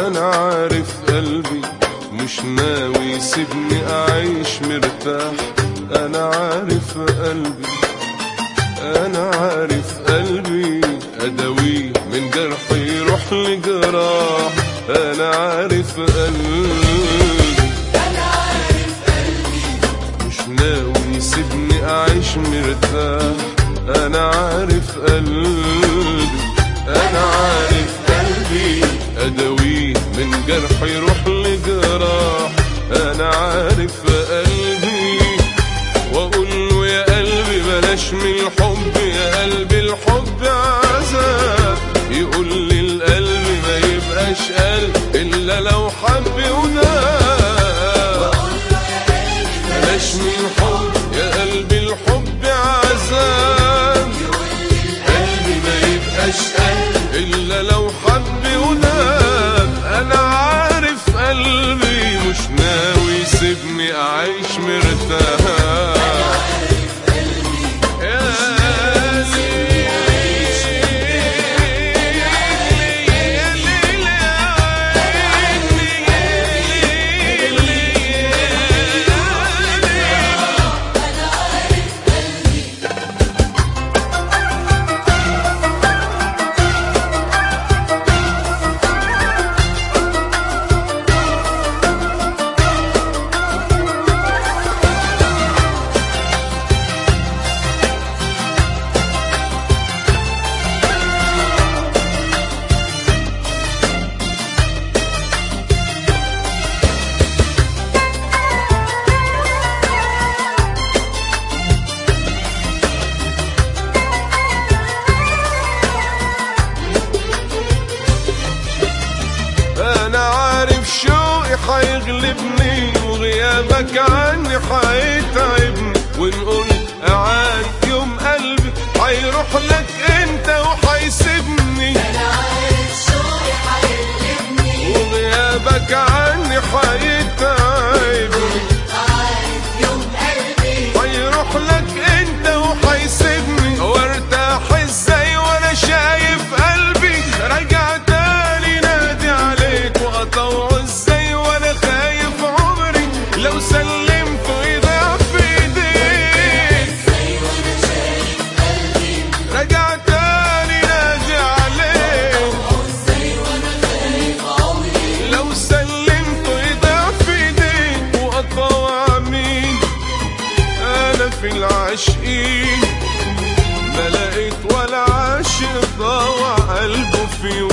انا عارف قلبي مش ناوي يسيبني اعيش مرتاح انا عارف قلبي انا عارف قلبي اداويه من جرح يروح لجراح انا عارف قلبي مش ناوي يسيبني اعيش مرتاح انا عارف قلبي انا عارف قلبي اداويه من جرح يروح لجراح انا عارف قلبي واقول له يا قلبي بلاش من الحب يا قلبي الحب عذاب يقول لي القلب ما يبقاش قلب الا لو حب وناب بلاش من الحب يا قلبي الحب عذاب قلبي ما يبقاش قلب الا لو حب وناب انا عارف قلبي مش ناوي يسيبني اعيش مرتاح يا انا عارف شوقي حيغلبني وغيابك عني حيتعبني ونقول اعاد يوم قلبي حيروح لك انت وحيسيبني انا عارف شوقي حيغلبني وغيابك عني حيتعبني عارف يوم قلبي حيروح لك انت وحيسيبني وارتاح ازاي وانا شايف قلبي رجع تاني نادي عليك واطوع ازاي وانا خايف عمري لو سلمته يضيع في ايديك زي وانا شايف قلبي رجع تاني نادي عليك زي وانا خايف عمري لو سلمته يضيع في ايديك واطوع مين انا في العاشقين ما لقيت ولا عاشق ضوى قلبه في